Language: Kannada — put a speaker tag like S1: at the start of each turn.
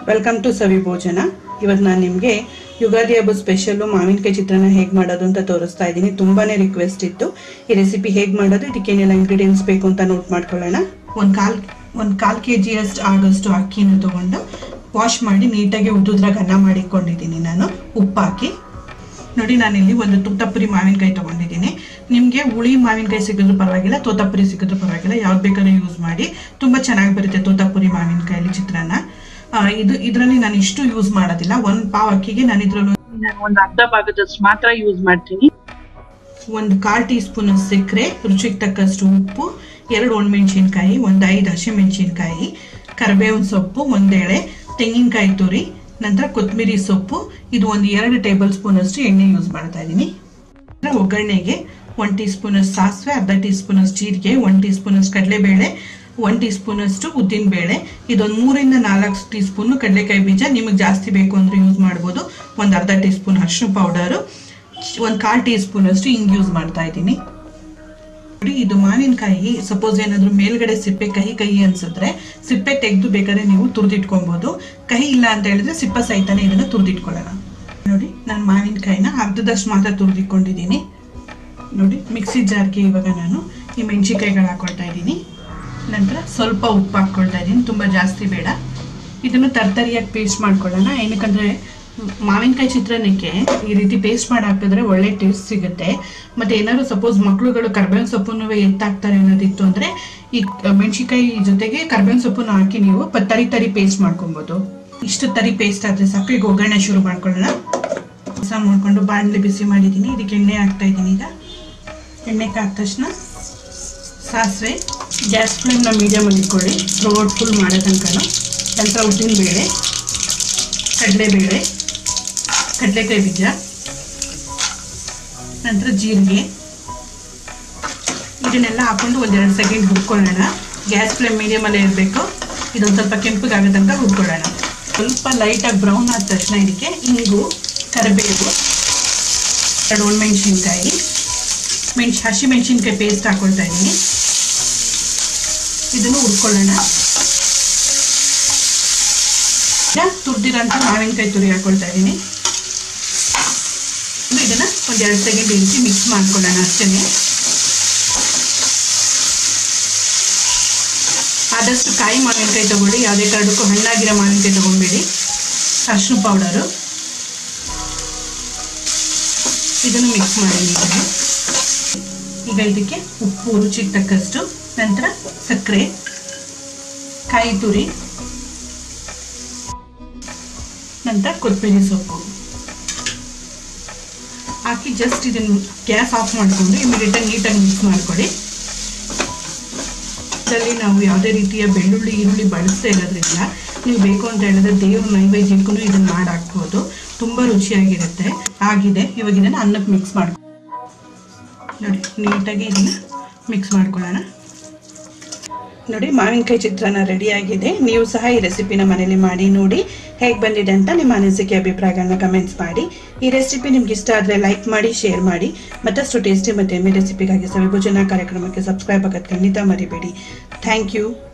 S1: ವೆಲ್ಕಮ್ ಟು ಸವಿ ಭೋಜನ ಇವತ್ತು ನಾನು ನಿಮಗೆ ಯುಗಾದಿ ಹಬ್ಬದ ಸ್ಪೆಷಲ್ಲು ಮಾವಿನಕಾಯಿ ಚಿತ್ರಾನ್ನ ಹೇಗೆ ಮಾಡೋದು ಅಂತ ತೋರಿಸ್ತಾ ಇದ್ದೀನಿ ತುಂಬಾನೇ ರಿಕ್ವೆಸ್ಟ್ ಇತ್ತು ಈ ರೆಸಿಪಿ ಹೇಗೆ ಮಾಡೋದು ಇದಕ್ಕೇನೆಲ್ಲ ಇಂಗ್ರೀಡಿಯೆಂಟ್ಸ್ ಬೇಕು ಅಂತ ನೋಟ್ ಮಾಡ್ಕೊಳ್ಳೋಣ ಒಂದು ಕಾಲ್ ಒಂದು ಕಾಲು ಕೆ ಜಿಯಷ್ಟು ಆಗೋಷ್ಟು ಅಕ್ಕಿನ ತಗೊಂಡು ವಾಶ್ ಮಾಡಿ ನೀಟಾಗಿ ಉದ್ದುದ್ರಾಗ ಅನ್ನ ಮಾಡಿಕೊಂಡಿದ್ದೀನಿ ನಾನು ಉಪ್ಪು ಹಾಕಿ ನೋಡಿ ನಾನಿಲ್ಲಿ ಒಂದು ತೋತಪುರಿ ಮಾವಿನಕಾಯಿ ತಗೊಂಡಿದ್ದೀನಿ ನಿಮಗೆ ಹುಳಿ ಮಾವಿನಕಾಯಿ ಸಿಗಿದ್ರು ಪರವಾಗಿಲ್ಲ ತೋತಪುರಿ ಸಿಗಿದ್ರು ಪರವಾಗಿಲ್ಲ ಯಾವ್ದು ಬೇಕಾದ್ರೂ ಯೂಸ್ ಮಾಡಿ ತುಂಬ ಚೆನ್ನಾಗಿ ಬರುತ್ತೆ ತೋತಪುರಿ ಮಾವಿನಕಾಯಲ್ಲಿ ಚಿತ್ರಾನ್ನ ಆ, ಇದು ಇದರಲ್ಲಿ ನಾನು ಇಷ್ಟು ಯೂಸ್ ಮಾಡೋದಿಲ್ಲ ಒಂದು ಪಾವ್ ಅಕ್ಕಿಗೆ ನಾನು ಇದ್ರಲ್ಲಿ ಒಂದು ಅರ್ಧ ಭಾಗದಷ್ಟು ಮಾತ್ರ ಯೂಸ್ ಮಾಡ್ತೀನಿ ಒಂದು ಕಾಲು ಟೀ ಸ್ಪೂನ್ ಸಕ್ಕರೆ ರುಚಿಗೆ ತಕ್ಕಷ್ಟು ಉಪ್ಪು ಎರಡು ಒಣಮೆಣಸಿನ್ಕಾಯಿ ಒಂದು ಐದು ಹಸಿಮೆಣಸಿನ್ಕಾಯಿ ಕರಿಬೇವಿನ ಸೊಪ್ಪು ಒಂದೆಳೆ ತೆಂಗಿನಕಾಯಿ ತುರಿ ನಂತರ ಕೊತ್ತಂಬರಿ ಸೊಪ್ಪು ಇದು ಒಂದು ಎರಡು ಟೇಬಲ್ ಸ್ಪೂನ್ ಅಷ್ಟು ಎಣ್ಣೆ ಯೂಸ್ ಮಾಡ್ತಾ ಇದ್ದೀನಿ ನಂತರ ಒಗ್ಗರಣೆಗೆ ಒನ್ ಟೀ ಸ್ಪೂನ್ ಅಷ್ಟು ಸಾಸಿವೆ ಅರ್ಧ ಟೀ ಸ್ಪೂನ್ ಅಷ್ಟು ಜೀರಿಗೆ ಒನ್ ಟೀ ಸ್ಪೂನ್ ಅಷ್ಟು ಕಡಲೆಬೇಳೆ ಒನ್ ಟೀ ಸ್ಪೂನ್ ಅಷ್ಟು ಉದ್ದಿನ ಬೇಳೆ ಇದೊಂದು ಮೂರಿಂದ ನಾಲ್ಕು ಟೀ ಸ್ಪೂನ್ ಕಡಲೆಕಾಯಿ ಬೀಜ ನಿಮಗೆ ಜಾಸ್ತಿ ಬೇಕು ಅಂದ್ರೆ ಯೂಸ್ ಮಾಡ್ಬೋದು ಒಂದು ಅರ್ಧ ಟೀ ಸ್ಪೂನ್ ಅರಿಶಿನ ಪೌಡರು ಒಂದು ಕಾಲು ಟೀ ಸ್ಪೂನ್ ಅಷ್ಟು ಹಿಂಗೆ ಯೂಸ್ ಮಾಡ್ತಾ ಇದ್ದೀನಿ ನೋಡಿ ಇದು ಮಾವಿನಕಾಯಿ ಸಪೋಸ್ ಏನಾದರೂ ಮೇಲ್ಗಡೆ ಸಿಪ್ಪೆ ಕಹಿ ಕಹಿ ಅನ್ಸಿದ್ರೆ ಸಿಪ್ಪೆ ತೆಗೆದು ಬೇಕಾದ್ರೆ ನೀವು ತುರಿದಿಟ್ಕೊಬೋದು ಕಹಿ ಇಲ್ಲ ಅಂತ ಹೇಳಿದ್ರೆ ಸಿಪ್ಪೆ ಸಹಿತನೇ ಇದನ್ನು ತುರಿದಿಟ್ಕೊಳ್ಳೋಣ ನೋಡಿ ನಾನು ಮಾವಿನಕಾಯಿನ ಅರ್ಧದಷ್ಟು ಮಾತ್ರ ತುರಿದಿಟ್ಕೊಂಡಿದ್ದೀನಿ ನೋಡಿ ಮಿಕ್ಸಿ ಜಾರ್ಗೆ ಇವಾಗ ನಾನು ಈ ಮೆಣಸಿನ್ಕಾಯಿಗಳು ಹಾಕೊಳ್ತಾ ಇದ್ದೀನಿ ನಂತರ ಸ್ವಲ್ಪ ಉಪ್ಪು ಹಾಕ್ಕೊಳ್ತಾ ಇದ್ದೀನಿ ತುಂಬ ಜಾಸ್ತಿ ಬೇಡ ಇದನ್ನು ತರ್ತರಿಯಾಗಿ ಪೇಸ್ಟ್ ಮಾಡ್ಕೊಳ್ಳೋಣ ಏನಕ್ಕಂದರೆ ಮಾವಿನಕಾಯಿ ಚಿತ್ರಾನ್ನಕ್ಕೆ ಈ ರೀತಿ ಪೇಸ್ಟ್ ಮಾಡಿ ಹಾಕಿದ್ರೆ ಒಳ್ಳೆ ಟೇಸ್ಟ್ ಸಿಗುತ್ತೆ ಮತ್ತು ಏನಾದ್ರು ಸಪೋಸ್ ಮಕ್ಕಳುಗಳು ಕರ್ಬೇವಿನ ಸೊಪ್ಪನ್ನು ಎತ್ತಾಕ್ತಾರೆ ಅನ್ನೋದಿತ್ತು ಅಂದರೆ ಈ ಮೆಣಸಿನ್ಕಾಯಿ ಜೊತೆಗೆ ಕರ್ಬೇವಿನ ಸೊಪ್ಪನ್ನು ಹಾಕಿ ನೀವು ಪ ತರಿ ತರಿ ಪೇಸ್ಟ್ ಮಾಡ್ಕೊಬೋದು ಇಷ್ಟು ತರಿ ಪೇಸ್ಟ್ ಆದರೆ ಸಾಕು ಈಗ ಒಗ್ಗರಣೆ ಶುರು ಮಾಡ್ಕೊಳ್ಳೋಣ ಹೊಸ ಮಾಡ್ಕೊಂಡು ಬಾಣಲೆ ಬಿಸಿ ಮಾಡಿದ್ದೀನಿ ಇದಕ್ಕೆ ಎಣ್ಣೆ ಹಾಕ್ತಾ ಇದ್ದೀನಿ ಈಗ ಎಣ್ಣೆ ಹಾಕಿದ ತಕ್ಷಣ ಸಾಸಿವೆ ಗ್ಯಾಸ್ ಫ್ಲೇಮ್ನ ಮೀಡಿಯಮಲ್ಲಿ ಇಟ್ಕೊಳ್ಳಿ ಥ್ರೋಟ್ ಫುಲ್ ಮಾಡೋ ತನಕ ನಂತರ ಉದ್ದಿನ ಬೇಳೆ ಕಡಲೆಬೇಳೆ ಕಡಲೆಕಾಯಿ ಬೀಜ ನಂತರ ಜೀರಿಗೆ ಇದನ್ನೆಲ್ಲ ಹಾಕೊಂಡು ಒಂದೆರಡು ಸೆಕೆಂಡ್ ಹುರ್ಕೊಳ್ಳೋಣ ಗ್ಯಾಸ್ ಫ್ಲೇಮ್ ಮೀಡಿಯಮಲ್ಲೇ ಇರಬೇಕು ಇದೊಂದು ಸ್ವಲ್ಪ ಕೆಂಪಗಾಗೋ ತನಕ ಹುರ್ಕೊಳ್ಳೋಣ ಸ್ವಲ್ಪ ಲೈಟಾಗಿ ಬ್ರೌನ್ ಆದ ತಕ್ಷಣ ಇದಕ್ಕೆ ಇಂಗು ಕರಿಬೇವು ಎರಡು ಒಣಮೆಣಸಿನ್ಕಾಯಿ ಮೆಣಸು ಹಸಿ ಮೆಣಸಿನ್ಕಾಯಿ ಪೇಸ್ಟ್ ಹಾಕೊಳ್ತಾ ಇದ್ದೀನಿ ಇದನ್ನು ಹುರ್ಕೊಳ್ಳೋಣ ಈಗ ತುರ್ದಿರೋಂಥ ಮಾವಿನಕಾಯಿ ತುರಿ ಹಾಕೊಳ್ತಾ ಇದ್ದೀನಿ ಇದನ್ನು ಒಂದೆರಡು ಸೆಕೆಂಡ್ ಇರಿಸಿ ಮಿಕ್ಸ್ ಮಾಡ್ಕೊಳ್ಳೋಣ ಅಷ್ಟೇ ಆದಷ್ಟು ಕಾಯಿ ಮಾವಿನಕಾಯಿ ತಗೊಳ್ಳಿ ಯಾವುದೇ ಕಾರಣಕ್ಕೂ ಹಣ್ಣಾಗಿರೋ ಮಾವಿನಕಾಯಿ ತಗೊಂಬೇಡಿ ಅರಿಶಿನ ಪೌಡರು ಇದನ್ನು ಮಿಕ್ಸ್ ಮಾಡಿ ನೀಟಾಗಿ ಈಗ ಇದಕ್ಕೆ ಉಪ್ಪು ರುಚಿಗೆ ತಕ್ಕಷ್ಟು ನಂತರ ಸಕ್ಕರೆ ಕಾಯಿ ತುರಿ ನಂತರ ಕೊತ್ತಂಬರಿ ಸೊಪ್ಪು ಹಾಕಿ ಜಸ್ಟ್ ಇದನ್ನು ಗ್ಯಾಸ್ ಆಫ್ ಮಾಡಿಕೊಂಡು ಇಮಿಡಿಯೇಟಾಗಿ ನೀಟಾಗಿ ಮಿಕ್ಸ್ ಮಾಡ್ಕೊಳ್ಳಿ ಇದರಲ್ಲಿ ನಾವು ಯಾವುದೇ ರೀತಿಯ ಬೆಳ್ಳುಳ್ಳಿ ಈರುಳ್ಳಿ ಬಳಸ್ತಾ ಇರೋದ್ರಿಂದ ನೀವು ಬೇಕು ಅಂತ ಹೇಳಿದ್ರೆ ದೇವ್ರ ನೈವೇದ್ಯಕ್ಕೂ ಇದನ್ನು ಮಾಡಿ ಹಾಕ್ಬೋದು ತುಂಬ ರುಚಿಯಾಗಿರುತ್ತೆ ಆಗಿದೆ ಇವಾಗ ಇದನ್ನು ಅನ್ನಕ್ಕೆ ಮಿಕ್ಸ್ ಮಾಡ್ಕೊ ನೋಡಿ ನೀಟಾಗಿ ಇದನ್ನು ಮಿಕ್ಸ್ ಮಾಡ್ಕೊಳ್ಳೋಣ ನೋಡಿ ಮಾವಿನಕಾಯಿ ಚಿತ್ರಾನ್ನ ರೆಡಿ ಆಗಿದೆ ನೀವು ಸಹ ಈ ರೆಸಿಪಿನ ಮನೇಲಿ ಮಾಡಿ ನೋಡಿ ಹೇಗೆ ಬಂದಿದೆ ಅಂತ ನಿಮ್ಮ ಅನಿಸಿಕೆ ಅಭಿಪ್ರಾಯಗಳನ್ನ ಕಮೆಂಟ್ಸ್ ಮಾಡಿ ಈ ರೆಸಿಪಿ ನಿಮ್ಗೆ ಇಷ್ಟ ಆದರೆ ಲೈಕ್ ಮಾಡಿ ಶೇರ್ ಮಾಡಿ ಮತ್ತಷ್ಟು ಟೇಸ್ಟಿ ಮತ್ತು ಎಮ್ಮೆ ರೆಸಿಪಿಗಾಗಿ ಸವಿಭೋಜನ ಕಾರ್ಯಕ್ರಮಕ್ಕೆ ಸಬ್ಸ್ಕ್ರೈಬ್ ಆಗೋದು ಖಂಡಿತ ಮರಿಬೇಡಿ ಥ್ಯಾಂಕ್ ಯು